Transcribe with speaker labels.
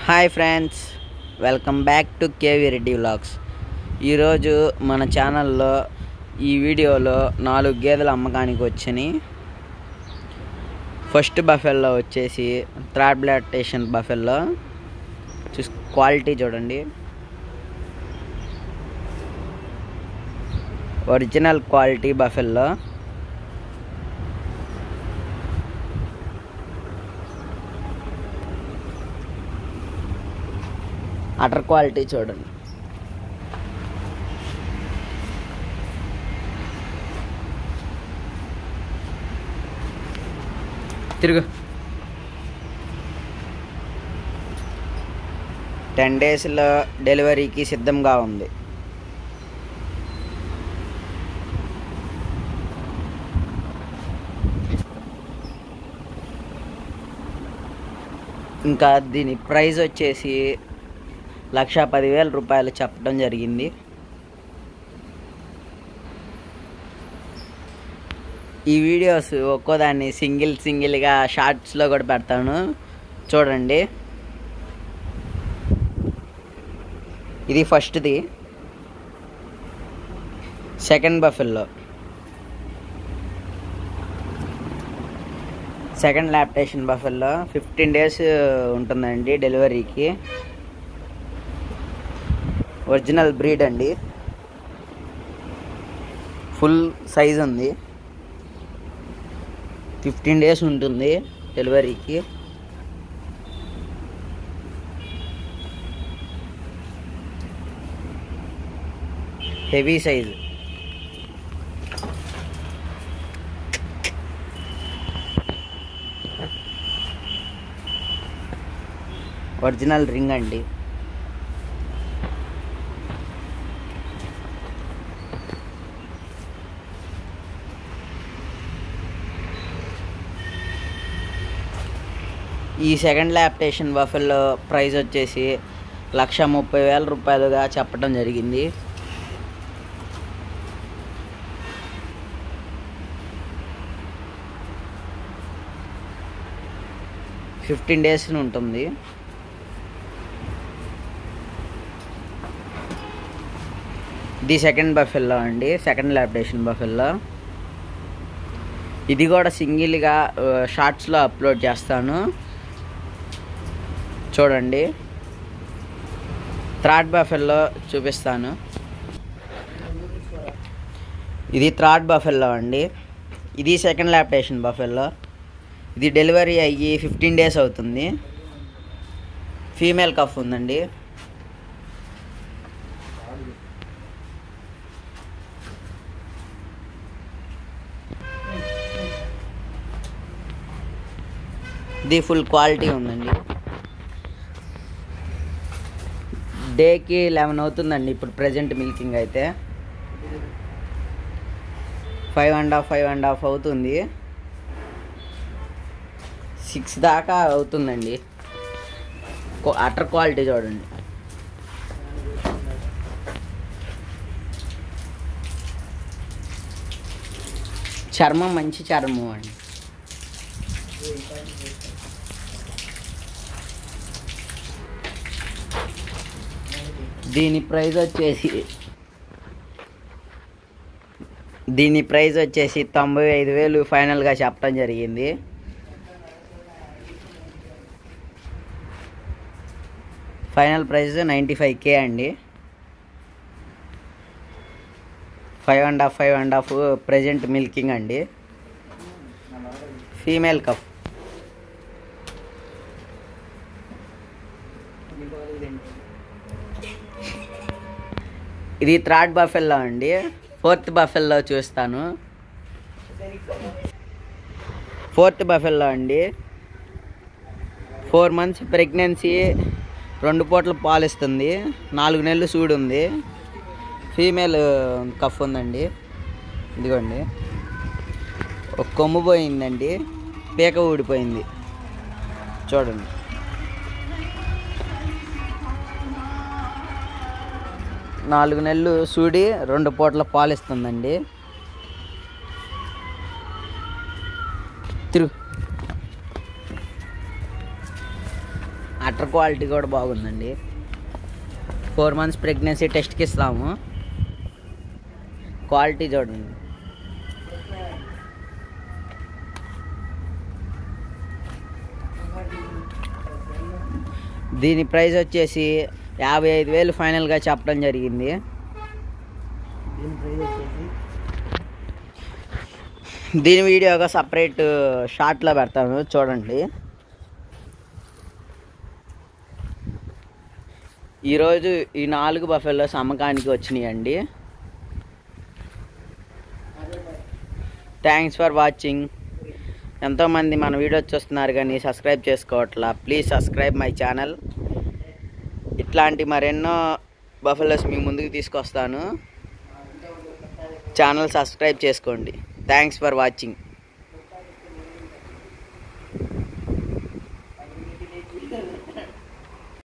Speaker 1: hi friends welcome back to KV Reddy vlogs ఈరోజు మన ఛానల్లో ఈ వీడియోలో నాలుగు గేదెలు అమ్మకానికి వచ్చినాయి ఫస్ట్ బఫెల్లో వచ్చేసి థర్డ్ బ్లాటేషన్ బఫెల్లో చూస్ క్వాలిటీ చూడండి ఒరిజినల్ క్వాలిటీ బఫెల్లో అటర్ క్వాలిటీ చూడండి తిరుగు టెన్ డేస్లో డెలివరీకి సిద్ధంగా ఉంది ఇంకా దీని ప్రైస్ వచ్చేసి లక్ష పదివేల రూపాయలు చెప్పడం జరిగింది ఈ వీడియోస్ ఒక్కోదాన్ని సింగిల్ సింగిల్గా షార్ట్స్లో కూడా పెడతాను చూడండి ఇది ఫస్ట్ది second buffalo second lactation buffalo fifteen days ఉంటుందండి డెలివరీకి ఒరిజినల్ బ్రీడ్ అండి ఫుల్ సైజ్ ఉంది ఫిఫ్టీన్ డేస్ ఉంటుంది డెలివరీకి హెవీ సైజ్ ఒరిజినల్ రింగ్ అండి ఈ సెకండ్ ల్యాప్టేషన్ బఫెల్లో ప్రైస్ వచ్చేసి లక్ష ముప్పై వేల రూపాయలుగా చెప్పడం జరిగింది ఫిఫ్టీన్ డేస్ ఉంటుంది ఇది సెకండ్ బఫెల్లో అండి సెకండ్ ల్యాప్టేషన్ బఫెల్లో ఇది కూడా సింగిల్గా షార్ట్స్లో అప్లోడ్ చేస్తాను చూడండి థ్రాడ్ బఫెల్లో చూపిస్తాను ఇది థ్రాడ్ బఫెల్లో అండి ఇది సెకండ్ ల్యాప్టేషన్ బఫెల్లో ఇది డెలివరీ అయ్యి ఫిఫ్టీన్ డేస్ అవుతుంది ఫీమేల్ కఫ్ ఉందండి ఇది ఫుల్ క్వాలిటీ ఉందండి డేకి లెవెన్ అవుతుందండి ఇప్పుడు ప్రజెంట్ మిల్కింగ్ అయితే five and half five and half అవుతుంది సిక్స్ దాకా అవుతుందండి అటర్ క్వాలిటీ చూడండి చర్మం మంచి చర్మం అండి దీని ప్రైస్ వచ్చేసి దీని ప్రైస్ వచ్చేసి తొంభై ఐదు వేలు ఫైనల్గా చెప్పడం జరిగింది final price ninety five K అండి five and half five and half present milking అండి ఫీమేల్ కప్ ఇది థర్డ్ బఫెల్లో అండి ఫోర్త్ బఫెల్లో చూస్తాను ఫోర్త్ బఫెల్లో అండి ఫోర్ మంత్స్ ప్రెగ్నెన్సీ రెండు పూటలు పాలిస్తుంది నాలుగు నెలలు సూడు ఉంది ఫీమేల్ కఫ్ ఉందండి ఇదిగోండి ఒక కొమ్ము పోయిందండి పీక ఊడిపోయింది చూడండి నాలుగు నెలలు సూడి రెండు పూటల పాలిస్తుందండి తిరుగు అటర్ క్వాలిటీ కూడా బాగుందండి ఫోర్ మంత్స్ ప్రెగ్నెన్సీ టెస్ట్కి ఇస్తాము క్వాలిటీ చూడండి దీని ప్రైస్ వచ్చేసి యాభై ఐదు వేలు ఫైనల్గా చెప్పడం జరిగింది
Speaker 2: దీని ప్రైస్ వచ్చేసి
Speaker 1: దీని వీడియోగా సపరేట్ షార్ట్లో పెడతాను చూడండి ఈరోజు ఈ నాలుగు బఫెల్లోస్ అమ్మకానికి వచ్చినాయండి థ్యాంక్స్ ఫర్ వాచింగ్ ఎంతోమంది మన వీడియోస్ చూస్తున్నారు కానీ సబ్స్క్రైబ్ చేసుకోవట్లా ప్లీజ్ సబ్స్క్రైబ్ మై ఛానల్ ఇట్లాంటి మరెన్నో బఫెలోస్ మీ ముందుకు తీసుకొస్తాను ఛానల్ సబ్స్క్రైబ్ చేసుకోండి థ్యాంక్స్ ఫర్ వాచింగ్